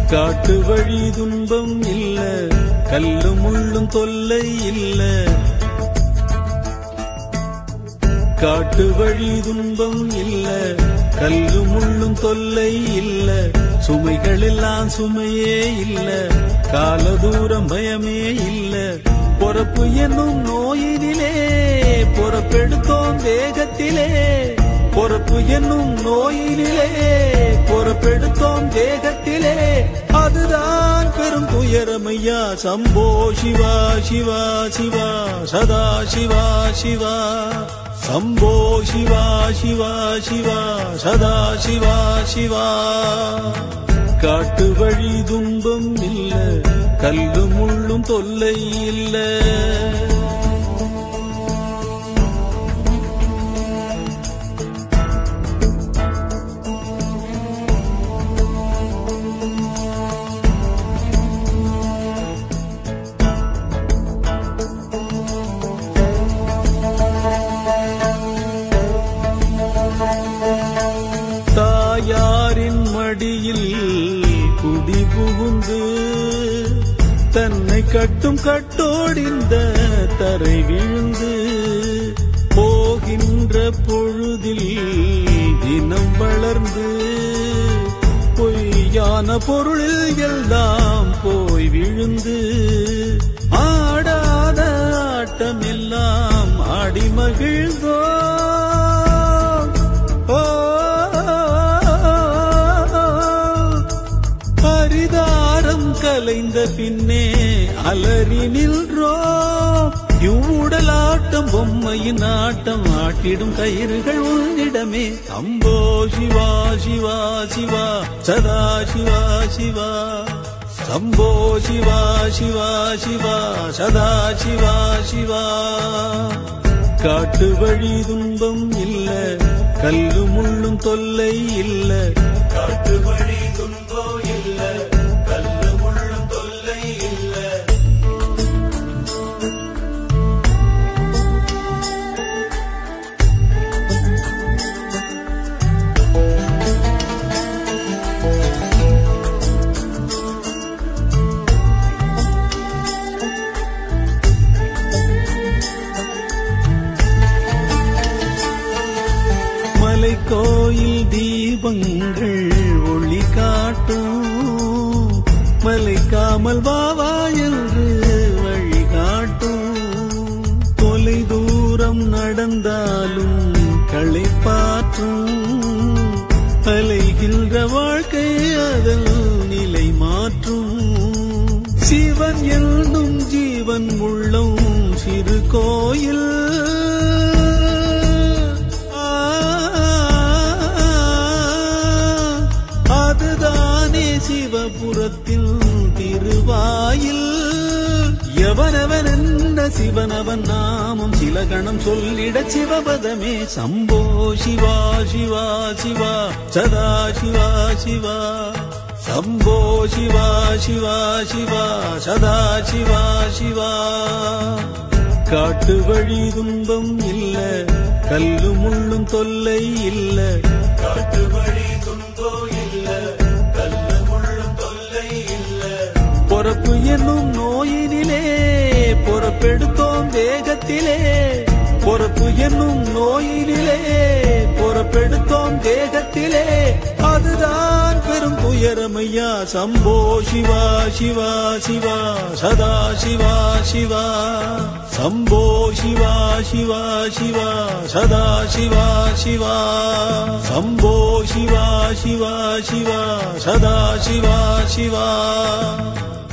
காட்டு வழி துன்பம் இல்ல கல்லும் முள்ளும் தொல்லை இல்ல காட்டு வழி துன்பம் இல்ல கல்லும் முள்ளும் தொல்லை இல்ல சுமைகள் எல்லாம் சுமையே இல்ல கால தூரம் பயமே இல்ல பொறப்பு என்னும் நோயினிலே பொறப்பெடுத்தோம் தேகத்திலே பொறப்பு என்னும் நோயினிலே பொறப்பெடுத்தோம் தேகத்திலே அதுதான் பெரும் துயரமையா சம்போ சிவா சிவா சிவா சதா சிவா சிவா சம்போ சிவா சிவா சிவா சதா சிவா சிவா காட்டு வழி துன்பம் இல்ல கல்லு முள்ளும் தொல்லை இல்ல தாயாரின் மடியில் குடி புகுந்து தன்னை கட்டும் கட்டோடிந்த தரை விழுந்து போகின்ற பொழுதில் தினம் வளர்ந்து பொய்யான பொருளில் எல்லாம் போய் விழுந்து ஆடாத ஆட்டமெல்லாம் ஆடி மகிழ்ந்தோ ஓ பரிதாரம் கலைந்த பின்னே அலறி நின்றோம் இவ்வுடலாட்டம் பொம்மையின் ஆட்டம் ஆட்டிடும் கயிறுகள் உன்னிடமே அம்போ சிவா சிவா சிவா சதா சிவா சிவா சம்போ சிவா சிவா சிவா சதா சிவா சிவா காட்டு வழி துன்பம் இல்ல கல்லு முள்ளும் தொல்லை இல்ல காட்டு வழி துன்பம் இல்ல கல்லு முள்ளும் தொல்லை இல்ல மலை கோயில் தீபங்கள் ஒளி காட்டும் மலைக்காமல் வாவா என்று வழிகாட்டும் தொலை தூரம் நடந்தாலும் களைப்பாற்றும் அலைகின்ற வாழ்க்கை அதன் நிலை மாற்றும் சிவன் என்னும் ஜீவன் உள்ளம் சிறு கோயில் ஆ, அதுதானே சிவபுரத்தில் திருவாயில் எவனவன் என்ன சிவனவன் நாமம் சில கணம் சொல்லிட சிவபதமே சம்போ சிவா சிவா சிவா சதா சிவா சிவா சம்போ சிவா சிவா சிவா சதா சிவா சிவா காட்டு வழி துன்பம் இல்ல கல்லு முள்ளும் தொல்லை இல்ல காட்டு வழி துன்பம் இல்ல கல்லு முள்ளும் தொல்லை இல்ல பொறப்பு என்னும் நோயினிலே பொறப்பெடுத்தோம் தேகத்திலே பொறப்பு என்னும் நோயினிலே பொறப்பெடுத்தோம் தேகத்திலே அதுதான் பெரும் துயரமையா சம்போ சிவா சிவா சிவா சதா சிவா சிவா சம்போ சிவா சிவா சிவா சதா சிவா சிவா சம்போ சிவா சிவா சிவா சதா சிவா சிவா